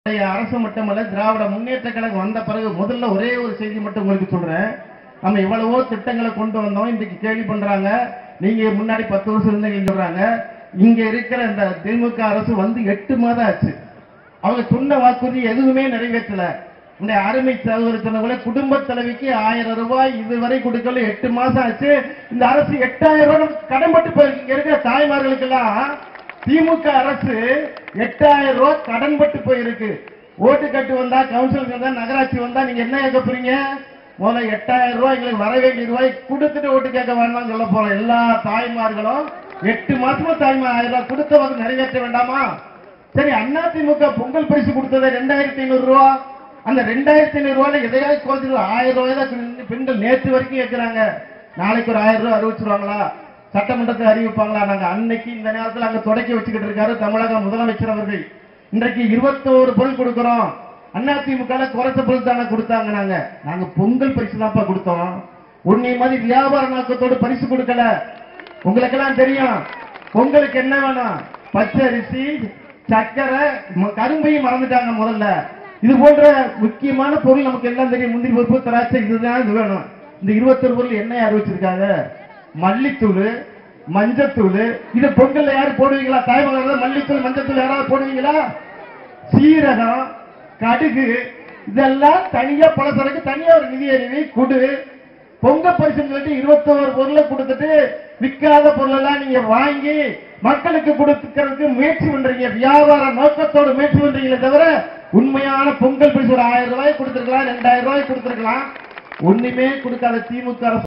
இன்றைய அரசு மட்டுமல்ல திராவிட முன்னேற்ற கழகம் வந்த பிறகு முதல்ல ஒரே ஒரு செய்தி மட்டும் உங்களுக்கு சொல்றேன் நம்ம எவ்வளவோ திட்டங்களை கொண்டு வந்தோம் இன்றைக்கு கேள்வி பண்றாங்க நீங்க முன்னாடி பத்து வருஷம் இருந்தீங்கன்னு சொல்றாங்க இங்க இருக்கிற இந்த திமுக அரசு வந்து எட்டு மாதம் ஆச்சு அவங்க சொன்ன வாக்குறுதி எதுவுமே நிறைவேற்றல இந்த அருமை சகோதரி சொன்னவங்கள குடும்ப தலைவிக்கு ஆயிரம் ரூபாய் இதுவரை கொடுக்கல எட்டு மாசம் ஆச்சு இந்த அரசு எட்டாயிரம் ரூபாய் நமக்கு கடன்பட்டு போயிருக்கு இங்க இருக்கிற தாய்மார்களுக்கெல்லாம் திமுக அரசு எட்டாயிரம் ரூபாய் கடன்பட்டு போயிருக்கு ஓட்டு கட்டு வந்தா கவுன்சிலர் வந்தா நகராட்சி வந்தா நீங்க என்ன கேட்க போறீங்க முதல்ல எட்டாயிரம் ரூபாய் எங்களுக்கு வர வேண்டிய ரூபாய் கொடுத்துட்டு ஓட்டு கேட்க வேண்டாம்னு சொல்ல போறோம் எல்லா தாய்மார்களும் எட்டு மாசமா தாய்மார் ஆயிரம் ரூபாய் கொடுத்தவங்க நிறைவேற்ற வேண்டாமா சரி அதிமுக பொங்கல் பரிசு கொடுத்தது ரெண்டாயிரத்தி ஐநூறு ரூபா அந்த ரெண்டாயிரத்தி ஐநூறு ரூபாயில எதையாவது குறைச்சிரு ஆயிரம் ரூபாய் தான் பெண்~ பெண்கள் நேற்று வரைக்கும் கேட்கிறாங்க நாளைக்கு ஒரு ஆயிரம் ரூபாய் அறிவிச்சிருவாங்களா சட்டமன்றத்தை அறிவிப்பாங்களா நாங்க அன்னைக்கு இந்த நேரத்தில் அங்க தொடக்கி வச்சுக்கிட்டு இருக்காரு தமிழக முதலமைச்சர் அவர்கள் இன்றைக்கு இருபத்தோரு பொருள் கொடுக்கிறோம் அதிமுக குறைச்ச பொருள் தானே கொடுத்தாங்க நாங்க நாங்க பொங்கல் பரிசு தான்ப்பா கொடுத்தோம் உன்னை மாதிரி வியாபார நோக்கத்தோடு பரிசு கொடுக்கல உங்களுக்கெல்லாம் தெரியும் பொங்கலுக்கு என்ன வேணும் பச்சை அரிசி சக்கரை ம- கரும்பையும் மறந்துட்டாங்க முதல்ல இது போன்ற முக்கியமான பொருள் நமக்கு எல்லாம் தெரியும் முந்திரி பருப்பு திராட்சை இதுதான் இது வேணும் இந்த இருபத்தொரு பொருள் என்ன அறிவிச்சிருக்காங்க மல்லித்தூள் மஞ்சத்தூள் இது பொங்கல்ல யாரு போடுவீங்களா தாய்மகள் மல்லித்தூள் மஞ்சத்தூள் யாராவது போடுவீங்களா சீரகம் கடுகு இதெல்லாம் தனியா பலசரக்கு தனியா ஒரு நிதி அறிவி கொடு பொங்க பரிசுன்னு சொல்லிட்டு இருபத்தோரு பொருளை கொடுத்துட்டு விற்காத பொருள் எல்லாம் நீங்க வாங்கி மக்களுக்கு கொடுக்கறதுக்கு முயற்சி பண்றீங்க வியாபார நோக்கத்தோடு முயற்சி பண்றீங்களே தவிர உண்மையான பொங்கல் பரிசு ஒரு ஆயிரம் ரூபாய் கொடுத்திருக்கலாம் ரெண்டாயிரம் ரூபாய் கொடுத்திருக்கலாம் ஒண்ணுமே கொடுக்காத திமுக அரசு